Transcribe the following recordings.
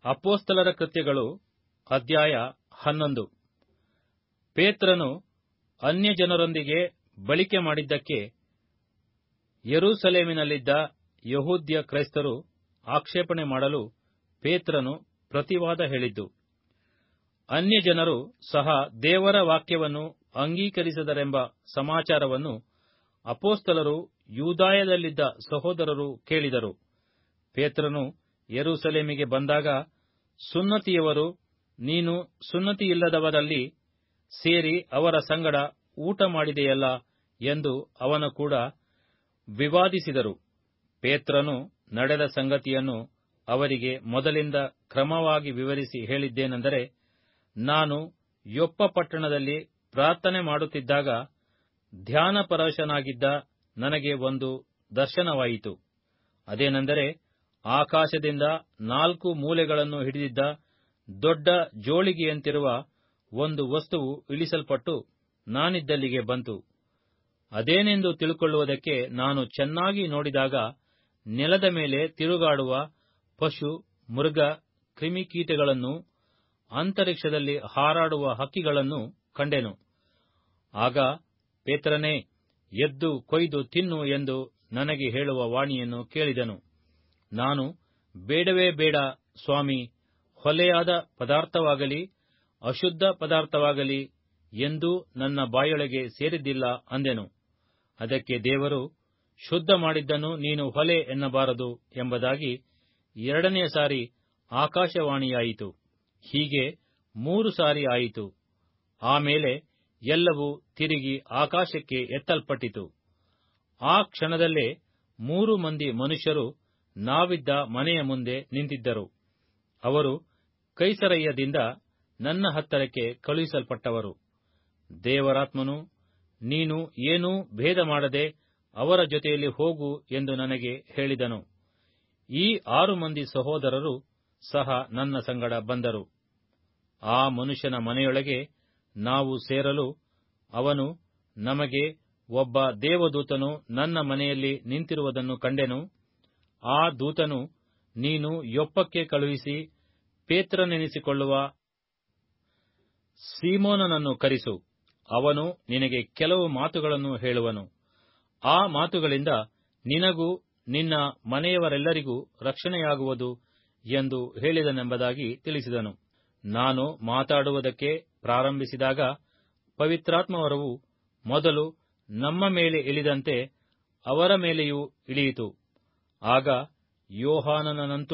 ಅಪೋಸ್ತಲರ ಕೃತ್ಯಗಳು ಅಧ್ಯಾಯ ಹನ್ನೊಂದು ಪೇತ್ರನು ಅನ್ಯಜನರೊಂದಿಗೆ ಬಳಿಕೆ ಮಾಡಿದ್ದಕ್ಕೆ ಯೆರೂಸಲೇಮಿನಲ್ಲಿದ್ದ ಯಹೂದ್ಯ ಕ್ರೈಸ್ತರು ಆಕ್ಷೇಪಣೆ ಮಾಡಲು ಪೇತ್ರನು ಪ್ರತಿವಾದ ಹೇಳಿದ್ದು ಅನ್ಯಜನರು ಸಹ ದೇವರ ವಾಕ್ಯವನ್ನು ಅಂಗೀಕರಿಸಿದರೆಂಬ ಸಮಾಚಾರವನ್ನು ಅಪೋಸ್ತಲರು ಯೂದಾಯದಲ್ಲಿದ್ದ ಸಹೋದರರು ಕೇಳಿದರು ಪೇತ್ರನು ಯೆರೂಸಲೇಮಿಗೆ ಬಂದಾಗ ಸುನ್ನತಿಯವರು ನೀನು ಸುನ್ನತಿಯಿಲ್ಲದವರಲ್ಲಿ ಸೇರಿ ಅವರ ಸಂಗಡ ಊಟ ಮಾಡಿದೆಯಲ್ಲ ಎಂದು ಅವನ ಕೂಡ ವಿವಾದಿಸಿದರು ಪೇತ್ರನು ನಡೆದ ಸಂಗತಿಯನ್ನು ಅವರಿಗೆ ಮೊದಲಿಂದ ಕ್ರಮವಾಗಿ ವಿವರಿಸಿ ಹೇಳಿದ್ದೇನೆಂದರೆ ನಾನು ಯೊಪ್ಪ ಪಟ್ಟಣದಲ್ಲಿ ಪ್ರಾರ್ಥನೆ ಮಾಡುತ್ತಿದ್ದಾಗ ಧ್ಯಾನಪರವಶನಾಗಿದ್ದ ನನಗೆ ಒಂದು ದರ್ಶನವಾಯಿತು ಅದೇನೆಂದರೆ ಆಕಾಶದಿಂದ ನಾಲ್ಕು ಮೂಲೆಗಳನ್ನು ಹಿಡಿದಿದ್ದ ದೊಡ್ಡ ಜೋಳಿಗೆಯಂತಿರುವ ಒಂದು ವಸ್ತುವು ಇಳಿಸಲ್ಪಟ್ಟು ನಾನಿದ್ದಲ್ಲಿಗೆ ಬಂತು ಅದೇನೆಂದು ತಿಳುಕೊಳ್ಳುವುದಕ್ಕೆ ನಾನು ಚೆನ್ನಾಗಿ ನೋಡಿದಾಗ ನೆಲದ ಮೇಲೆ ತಿರುಗಾಡುವ ಪಶು ಮೃಗ ಕ್ರಿಮಿಕೀಟಗಳನ್ನೂ ಅಂತರಿಕ್ಷದಲ್ಲಿ ಹಾರಾಡುವ ಹಕ್ಕಿಗಳನ್ನೂ ಕಂಡೆನು ಆಗ ಪೇತ್ರನೇ ಎದ್ದು ಕೊಯ್ದು ತಿನ್ನು ಎಂದು ನನಗೆ ಹೇಳುವ ವಾಣಿಯನ್ನು ಕೇಳಿದೆನು ನಾನು ಬೇಡವೇ ಬೇಡ ಸ್ವಾಮಿ ಹೊಲೆಯಾದ ಪದಾರ್ಥವಾಗಲಿ ಅಶುದ್ಧ ಪದಾರ್ಥವಾಗಲಿ ಎಂದೂ ನನ್ನ ಬಾಯೊಳಗೆ ಸೇರಿದ್ದಿಲ್ಲ ಅಂದೆನು ಅದಕ್ಕೆ ದೇವರು ಶುದ್ಧ ಮಾಡಿದ್ದನ್ನು ನೀನು ಹೊಲೆ ಎನ್ನಬಾರದು ಎಂಬುದಾಗಿ ಎರಡನೆಯ ಸಾರಿ ಆಕಾಶವಾಣಿಯಾಯಿತು ಹೀಗೆ ಮೂರು ಸಾರಿ ಆಯಿತು ಆಮೇಲೆ ಎಲ್ಲವೂ ತಿರುಗಿ ಆಕಾಶಕ್ಕೆ ಎತ್ತಲ್ಪಟ್ಟಿತು ಆ ಕ್ಷಣದಲ್ಲೇ ಮೂರು ಮಂದಿ ಮನುಷ್ಯರು ನಾವಿದ್ದ ಮನೆಯ ಮುಂದೆ ನಿಂತಿದ್ದರು ಅವರು ಕೈಸರಯ್ಯದಿಂದ ನನ್ನ ಹತ್ತರಕ್ಕೆ ಕಳುಹಿಸಲ್ಪಟ್ಟವರು ದೇವರಾತ್ಮನು ನೀನು ಏನೂ ಭೇದ ಮಾಡದೆ ಅವರ ಜೊತೆಯಲ್ಲಿ ಹೋಗು ಎಂದು ನನಗೆ ಹೇಳಿದನು ಈ ಆರು ಮಂದಿ ಸಹೋದರರು ಸಹ ನನ್ನ ಸಂಗಡ ಬಂದರು ಆ ಮನುಷ್ಯನ ಮನೆಯೊಳಗೆ ನಾವು ಸೇರಲು ಅವನು ನಮಗೆ ಒಬ್ಬ ದೇವದೂತನು ನನ್ನ ಮನೆಯಲ್ಲಿ ನಿಂತಿರುವುದನ್ನು ಕಂಡೆನು ಆ ದೂತನು ನೀನು ಯೊಪ್ಪಕ್ಕೆ ಕಳುಹಿಸಿ ಪೇತ್ರನೆನಿಸಿಕೊಳ್ಳುವ ಸೀಮೋನನನ್ನು ಕರೆಸು ಅವನು ನಿನಗೆ ಕೆಲವು ಮಾತುಗಳನ್ನು ಹೇಳುವನು ಆ ಮಾತುಗಳಿಂದ ನಿನಗೂ ನಿನ್ನ ಮನೆಯವರೆಲ್ಲರಿಗೂ ರಕ್ಷಣೆಯಾಗುವುದು ಎಂದು ಹೇಳಿದನೆಂಬುದಾಗಿ ತಿಳಿಸಿದನು ನಾನು ಮಾತಾಡುವುದಕ್ಕೆ ಪ್ರಾರಂಭಿಸಿದಾಗ ಪವಿತ್ರಾತ್ಮವರವು ಮೊದಲು ನಮ್ಮ ಮೇಲೆ ಇಳಿದಂತೆ ಅವರ ಮೇಲೆಯೂ ಇಳಿಯಿತು ಆಗ ಯೋಹಾನನಂತೂ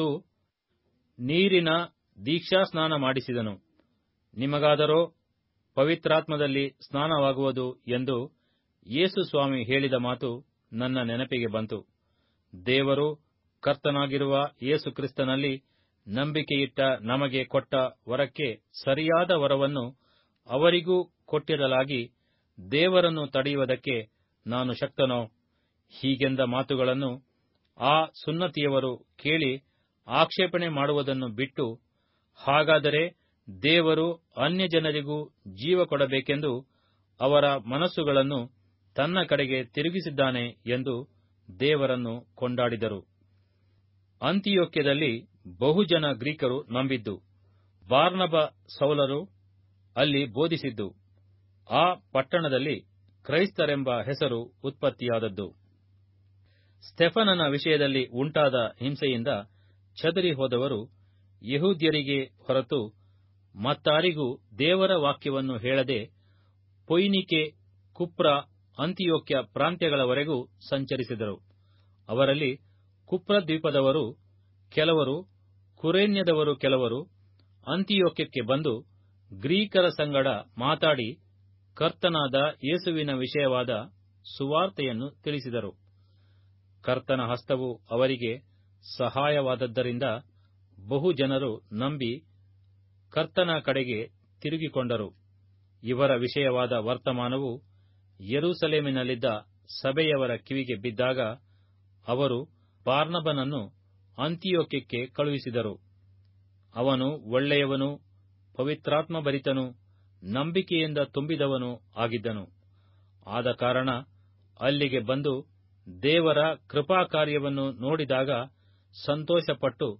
ನೀರಿನ ದೀಕ್ಷಾಸ್ನಾನ ಮಾಡಿಸಿದನು ನಿಮಗಾದರೋ ಪವಿತ್ರಾತ್ಮದಲ್ಲಿ ಸ್ನಾನವಾಗುವುದು ಎಂದು ಯೇಸು ಸ್ವಾಮಿ ಹೇಳಿದ ಮಾತು ನನ್ನ ನೆನಪಿಗೆ ಬಂತು ದೇವರು ಕರ್ತನಾಗಿರುವ ಯೇಸು ಕ್ರಿಸ್ತನಲ್ಲಿ ನಂಬಿಕೆಯಿಟ್ಟ ನಮಗೆ ಕೊಟ್ಟ ವರಕ್ಕೆ ಸರಿಯಾದ ವರವನ್ನು ಅವರಿಗೂ ಕೊಟ್ಟಿರಲಾಗಿ ದೇವರನ್ನು ತಡೆಯುವುದಕ್ಕೆ ನಾನು ಶಕ್ತನೋ ಹೀಗೆಂದ ಮಾತುಗಳನ್ನು ಆ ಸುನ್ನತಿಯವರು ಕೇಳಿ ಆಕ್ಷೇಪಣೆ ಮಾಡುವುದನ್ನು ಬಿಟ್ಟು ಹಾಗಾದರೆ ದೇವರು ಅನ್ಯಜನರಿಗೂ ಜೀವ ಕೊಡಬೇಕೆಂದು ಅವರ ಮನಸ್ಸುಗಳನ್ನು ತನ್ನ ಕಡೆಗೆ ತಿರುಗಿಸಿದ್ದಾನೆ ಎಂದು ದೇವರನ್ನು ಕೊಂಡಾಡಿದರು ಅಂತಿಯೋಕ್ಯದಲ್ಲಿ ಬಹುಜನ ಗ್ರೀಕರು ನಂಬಿದ್ದು ಬಾರ್ನಬ ಸೌಲರು ಅಲ್ಲಿ ಬೋಧಿಸಿದ್ದು ಆ ಪಟ್ಟಣದಲ್ಲಿ ಕ್ರೈಸ್ತರೆಂಬ ಹೆಸರು ಉತ್ಪತ್ತಿಯಾದದ್ದು ಸ್ಟೆಫನನ ವಿಷಯದಲ್ಲಿ ಉಂಟಾದ ಹಿಂಸೆಯಿಂದ ಚದರಿ ಹೋದವರು ಯಹೂದ್ಯರಿಗೆ ಹೊರತು ಮತ್ತಾರಿಗೂ ದೇವರ ವಾಕ್ಯವನ್ನು ಹೇಳದೆ ಪೊಯ್ನಿಕೆ ಕುಪ್ರ ಅಂತಿಯೋಕ್ಯ ಪ್ರಾಂತ್ಯಗಳವರೆಗೂ ಸಂಚರಿಸಿದರು ಅವರಲ್ಲಿ ಕುಪ್ರ ದ್ವೀಪದವರು ಕೆಲವರು ಕುರೇನ್ಯದವರು ಕೆಲವರು ಅಂತಿಯೋಕ್ಯಕ್ಕೆ ಬಂದು ಗ್ರೀಕರ ಸಂಗಡ ಮಾತಾಡಿ ಕರ್ತನಾದ ಯೇಸುವಿನ ವಿಷಯವಾದ ಸುವಾರ್ತೆಯನ್ನು ತಿಳಿಸಿದರು ಕರ್ತನ ಹಸ್ತವು ಅವರಿಗೆ ಸಹಾಯವಾದದ್ದರಿಂದ ಬಹು ಜನರು ನಂಬಿ ಕರ್ತನ ಕಡೆಗೆ ತಿರುಗಿಕೊಂಡರು ಇವರ ವಿಷಯವಾದ ವರ್ತಮಾನವು ಯೆರೂಸಲೇಮಿನಲ್ಲಿದ್ದ ಸಭೆಯವರ ಕಿವಿಗೆ ಬಿದ್ದಾಗ ಅವರು ಬಾರ್ನಬನನ್ನು ಅಂತಿಯೋಕ್ಯಕ್ಕೆ ಕಳುಹಿಸಿದರು ಅವನು ಒಳ್ಳೆಯವನು ಪವಿತ್ರಾತ್ಮಭರಿತನೂ ನಂಬಿಕೆಯಿಂದ ತುಂಬಿದವನೂ ಆಗಿದ್ದನು ಆದ ಕಾರಣ ಅಲ್ಲಿಗೆ ಬಂದು ದೇವರ ಕೃಪಾಕಾರ್ಯವನ್ನು ನೋಡಿದಾಗ ಸಂತೋಷಪಟ್ಟು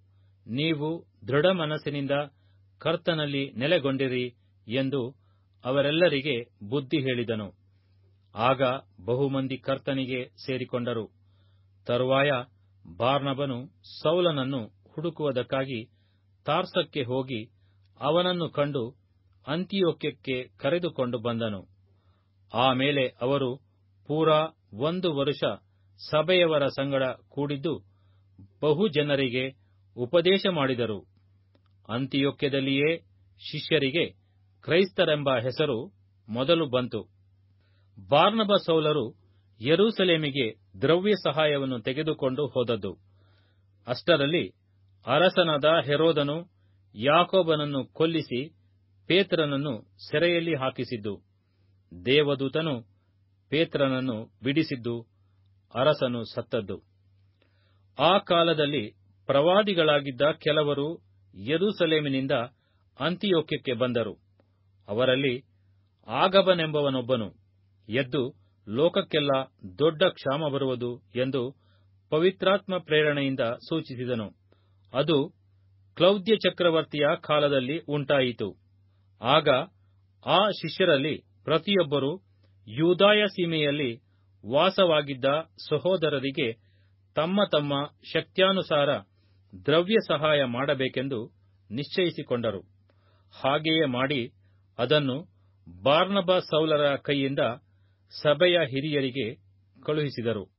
ನೀವು ದೃಢ ಮನಸ್ಸಿನಿಂದ ಕರ್ತನಲ್ಲಿ ನೆಲೆಗೊಂಡಿರಿ ಎಂದು ಅವರೆಲ್ಲರಿಗೆ ಬುದ್ಧಿ ಹೇಳಿದನು ಆಗ ಬಹುಮಂದಿ ಕರ್ತನಿಗೆ ಸೇರಿಕೊಂಡರು ತರುವಾಯ ಬಾರ್ನಬನು ಸೌಲನನ್ನು ಹುಡುಕುವುದಕ್ಕಾಗಿ ತಾರ್ಸಕ್ಕೆ ಹೋಗಿ ಅವನನ್ನು ಕಂಡು ಅಂತಿಯೋಕ್ಯಕ್ಕೆ ಕರೆದುಕೊಂಡು ಬಂದನು ಆಮೇಲೆ ಅವರು ಪೂರಾ ಒಂದು ವರುಷ ಸಭೆಯವರ ಸಂಗಡ ಕೂಡಿದ್ದು ಬಹು ಜನರಿಗೆ ಉಪದೇಶ ಮಾಡಿದರು ಅಂತಿಯೋಕ್ಯದಲ್ಲಿಯೇ ಶಿಷ್ಯರಿಗೆ ಕ್ರೈಸ್ತರೆಂಬ ಹೆಸರು ಮೊದಲು ಬಂತು ಬಾರ್ನಬ ಸೌಲರು ಯೆರೂಸಲೇಮಿಗೆ ದ್ರವ್ಯ ಸಹಾಯವನ್ನು ತೆಗೆದುಕೊಂಡು ಹೋದದ್ದು ಅಷ್ಟರಲ್ಲಿ ಅರಸನಾದ ಹೆರೋದನು ಯಾಕೋಬನನ್ನು ಕೊಲ್ಲಿಸಿ ಪೇತ್ರನನ್ನು ಸೆರೆಯಲ್ಲಿ ಹಾಕಿಸಿದ್ದು ದೇವದೂತನು ಪೇತ್ರನನ್ನು ಬಿಡಿಸಿದ್ದು ಅರಸನು ಸತ್ತದ್ದು ಆ ಕಾಲದಲ್ಲಿ ಪ್ರವಾದಿಗಳಾಗಿದ್ದ ಕೆಲವರು ಯೆರೂಸಲೇಮಿನಿಂದ ಅಂತಿಯೋಕ್ಯಕ್ಕೆ ಬಂದರು ಅವರಲ್ಲಿ ಆಗಬನೆಂಬವನೊಬ್ಬನು ಎದ್ದು ಲೋಕಕ್ಕೆಲ್ಲ ದೊಡ್ಡ ಕ್ಷಾಮ ಬರುವುದು ಎಂದು ಪವಿತ್ರಾತ್ಮ ಪ್ರೇರಣೆಯಿಂದ ಸೂಚಿಸಿದನು ಅದು ಕ್ಲೌದ್ಯ ಚಕ್ರವರ್ತಿಯ ಕಾಲದಲ್ಲಿ ಉಂಟಾಯಿತು ಆಗ ಆ ಶಿಷ್ಯರಲ್ಲಿ ಪ್ರತಿಯೊಬ್ಬರು ಯೂದಾಯ ಸೀಮೆಯಲ್ಲಿ ವಾಸವಾಗಿದ್ದ ಸಹೋದರರಿಗೆ ತಮ್ಮ ತಮ್ಮ ಶಕ್ತ್ಯಾನುಸಾರ ದ್ರವ್ಯ ಸಹಾಯ ಮಾಡಬೇಕೆಂದು ನಿಶ್ಚಯಿಸಿಕೊಂಡರು ಹಾಗೆಯೇ ಮಾಡಿ ಅದನ್ನು ಬಾರ್ನಬ ಸೌಲರ ಕೈಯಿಂದ ಸಭೆಯ ಹಿರಿಯರಿಗೆ ಕಳುಹಿಸಿದರು